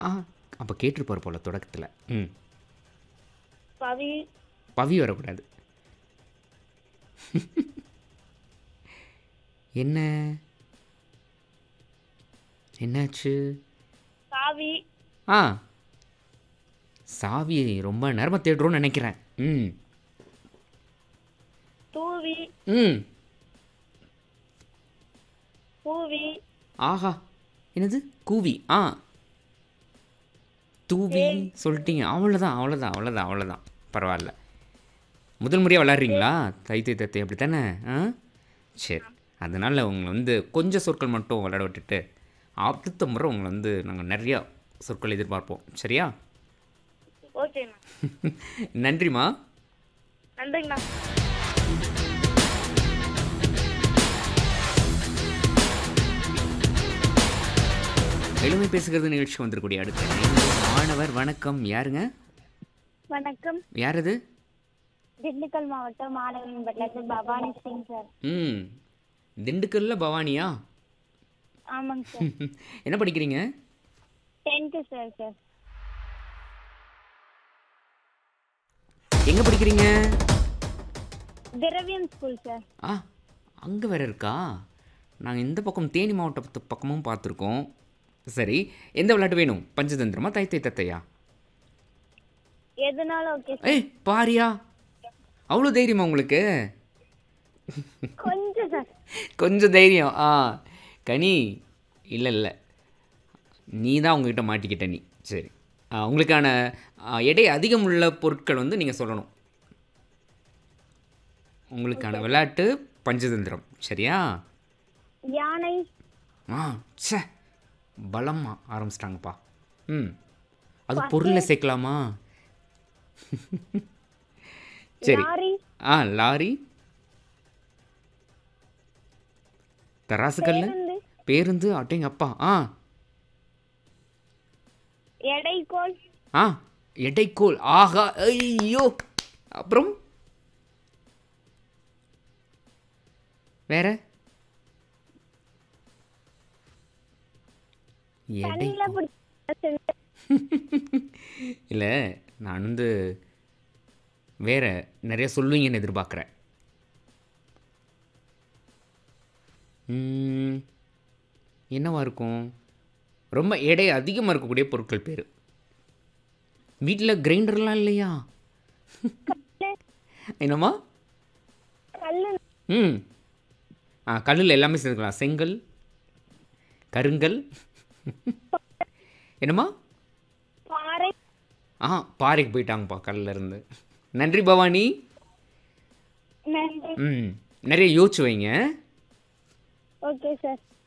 ஆ அப்போ கேட்டிருப்பார் போல தொடக்கத்தில் ம் பவி பவி வரக்கூடாது என்ன என்னாச்சு சாவி ஆ சாவி ரொம்ப நேரமாக தேடுறோன்னு நினைக்கிறேன் ம் தூவி ம் பூவி ஆஹா என்னது கூவி ஆ தூவி சொல்லிட்டீங்க அவ்வளோதான் அவ்வளோதான் அவ்வளோதான் அவ்வளோதான் பரவாயில்ல முதல் முறையாக விளாட்றீங்களா தைத்தை தத்தை அப்படி தானே ஆ சரி அதனால் உங்களை வந்து கொஞ்சம் சொற்கள் மட்டும் விளையாட விட்டுட்டு அடுத்த முறை உங்களை வந்து நாங்கள் நிறையா சொற்கள் எதிர்பார்ப்போம் சரியா ஓகேண்ணா நன்றிம்மா நன்றிங்கண்ணா எளிமை பேசுகிறது நிகழ்ச்சி வந்திருக்கூடிய அடுத்த மாணவர் வணக்கம் யாருங்க வணக்கம் யார் அது திண்டுக்கல் மாவட்டம் மாணவன்பட்டிலேருந்து பவானி சிங் சார் ம் திண்டுக்கல்ல பவானியா ஆமாங்க சார் என்ன படிக்கிறீங்க டென்த்து சார் சார் எங்கே படிக்கிறீங்க திரவியம் ஸ்கூல் சார் ஆ அங்கே வேற இருக்கா நாங்கள் இந்த பக்கம் தேனி மாவட்டத்து பக்கமும் பார்த்துருக்கோம் சரி எந்த விளையாட்டு வேணும் பஞ்சதந்திரமா தைத்தை தத்தையா எதுனாலும் ஓகே சார் ஏய் பாரியா அவ்வளோ தைரியமா உங்களுக்கு கொஞ்சம் சார் கொஞ்சம் தைரியம் ஆ கனி இல்லை இல்லை நீ தான் உங்ககிட்ட மாட்டிக்கிட்ட நீ சரி ஆ, உங்களுக்கான ஆ, எடை அதிகம் உள்ள பொருட்கள் வந்து நீங்கள் சொல்லணும் உங்களுக்கான விளையாட்டு பஞ்சதந்திரம் சரியா யானை ஆ ச்சே பலமா ஆரம்பிச்சிட்டாங்கப்பா ம் அது பொருளில் சேர்க்கலாமா சரி லாரி ஆ லாரி தராசுக்கல்ல பேருந்து பேருந்து அட்டைங்க அப்பா ஆ எடைக்கோல் ஆ எடைக்கோல் ஆகா ஐயோ அப்புறம் வேற எடை தண்ணியில பிடிச்ச இல்லை நான் வந்து வேற நிறைய சொல்லுவீங்கன்னு எதிர்பார்க்குறேன் ம், என்னவா இருக்கும் ரொம்ப எடை அதிகமாக இருக்கக்கூடிய பொருட்கள் பேர் வீட்டில் கிரைண்டர்லாம் இல்லையா என்னம்மா கல்லு ம் ஆ கல்லில் எல்லாமே சேர்த்துக்கலாம் செங்கல் கருங்கல் என்னம்மா பாறை ஆ பாறைக்கு போயிட்டாங்கப்பா கல்லில் இருந்து நன்றி பவானி நன்றி ம் நிறைய யோசிச்சு வைங்க ஓகே சார்